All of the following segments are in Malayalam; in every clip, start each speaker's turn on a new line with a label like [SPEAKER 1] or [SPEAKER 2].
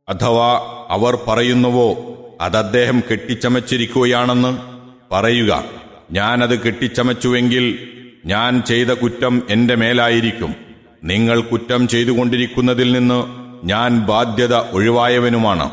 [SPEAKER 1] അഥവാ അവർ പറയുന്നുവോ അതദ്ദേഹം കെട്ടിച്ചമച്ചിരിക്കുകയാണെന്ന് പറയുക ഞാനത് കെട്ടിച്ചമച്ചുവെങ്കിൽ ഞാൻ ചെയ്ത കുറ്റം എന്റെ മേലായിരിക്കും നിങ്ങൾ കുറ്റം ചെയ്തുകൊണ്ടിരിക്കുന്നതിൽ നിന്ന് ഞാൻ ബാധ്യത ഒഴിവായവനുമാണ്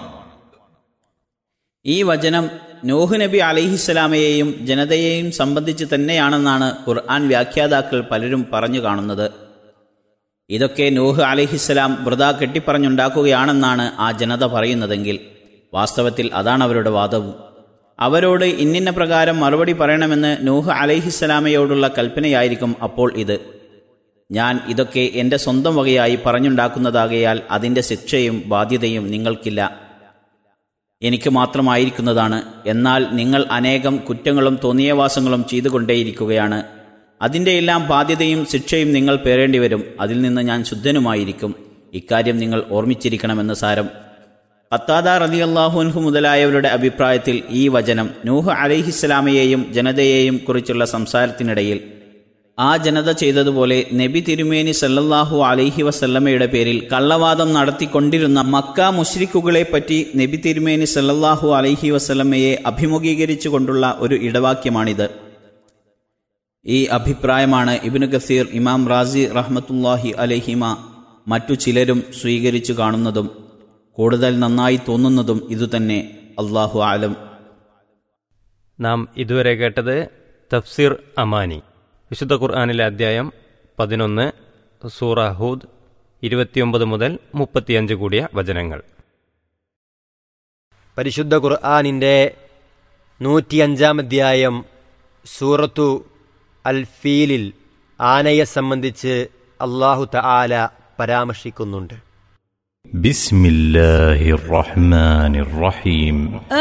[SPEAKER 2] ഈ വചനം നൂഹ് നബി അലിഹിസ്സലാമയെയും ജനതയെയും സംബന്ധിച്ച് തന്നെയാണെന്നാണ് ഖുർആൻ വ്യാഖ്യാതാക്കൾ പലരും പറഞ്ഞു കാണുന്നത് ഇതൊക്കെ നൂഹ് അലിഹിസ്സലാം വൃത കെട്ടിപ്പറഞ്ഞുണ്ടാക്കുകയാണെന്നാണ് ആ ജനത പറയുന്നതെങ്കിൽ വാസ്തവത്തിൽ അതാണ് അവരുടെ വാദവും അവരോട് ഇന്നിന്ന പ്രകാരം മറുപടി പറയണമെന്ന് നൂഹ് അലൈഹിസ്സലാമയോടുള്ള കൽപ്പനയായിരിക്കും അപ്പോൾ ഇത് ഞാൻ ഇതൊക്കെ എൻ്റെ സ്വന്തം വകയായി പറഞ്ഞുണ്ടാക്കുന്നതാകയാൽ അതിൻ്റെ ശിക്ഷയും ബാധ്യതയും നിങ്ങൾക്കില്ല എനിക്ക് മാത്രമായിരിക്കുന്നതാണ് എന്നാൽ നിങ്ങൾ അനേകം കുറ്റങ്ങളും തോന്നിയവാസങ്ങളും ചെയ്തുകൊണ്ടേയിരിക്കുകയാണ് അതിൻ്റെ എല്ലാം ബാധ്യതയും ശിക്ഷയും നിങ്ങൾ പേറേണ്ടി വരും അതിൽ നിന്ന് ഞാൻ ശുദ്ധനുമായിരിക്കും ഇക്കാര്യം നിങ്ങൾ ഓർമ്മിച്ചിരിക്കണമെന്ന് സാരം ഖത്താദ റലി അള്ളാഹുൻഹു മുതലായവരുടെ അഭിപ്രായത്തിൽ ഈ വചനം നൂഹ് അലൈഹിസ്സലാമയെയും ജനതയെയും കുറിച്ചുള്ള സംസാരത്തിനിടയിൽ ആ ജനത ചെയ്തതുപോലെ നബി തിരുമേനി സല്ലല്ലാഹു അലൈഹി വസല്ലമയുടെ പേരിൽ കള്ളവാദം നടത്തിക്കൊണ്ടിരുന്ന മക്ക മുഷ്രിക്കുകളെ പറ്റി നബി തിരുമേനി സല്ലല്ലാഹു അലൈഹി വസല്ലമയെ അഭിമുഖീകരിച്ചുകൊണ്ടുള്ള ഒരു ഇടവാക്യമാണിത് ഈ അഭിപ്രായമാണ് ഇബ്നു ഗസീർ ഇമാം റാസി റഹ്മത്തുല്ലാഹി അലഹിമ മറ്റു ചിലരും സ്വീകരിച്ചു കാണുന്നതും കൂടുതൽ നന്നായി തോന്നുന്നതും ഇതുതന്നെ അള്ളാഹു ആലം
[SPEAKER 3] നാം ഇതുവരെ കേട്ടത് തഫ്സീർ അമാനി വിശുദ്ധ ഖുർആാനിലെ അധ്യായം പതിനൊന്ന് സൂറ ഹൂദ് ഇരുപത്തിയൊമ്പത് മുതൽ മുപ്പത്തിയഞ്ച് കൂടിയ വചനങ്ങൾ
[SPEAKER 4] പരിശുദ്ധ ഖുർആാനിൻ്റെ നൂറ്റിയഞ്ചാം അധ്യായം സൂറത്തു അൽ ഫീലിൽ ആനയെ സംബന്ധിച്ച് അള്ളാഹു തആല പരാമർശിക്കുന്നുണ്ട്
[SPEAKER 5] بسم الله الرحمن الرحيم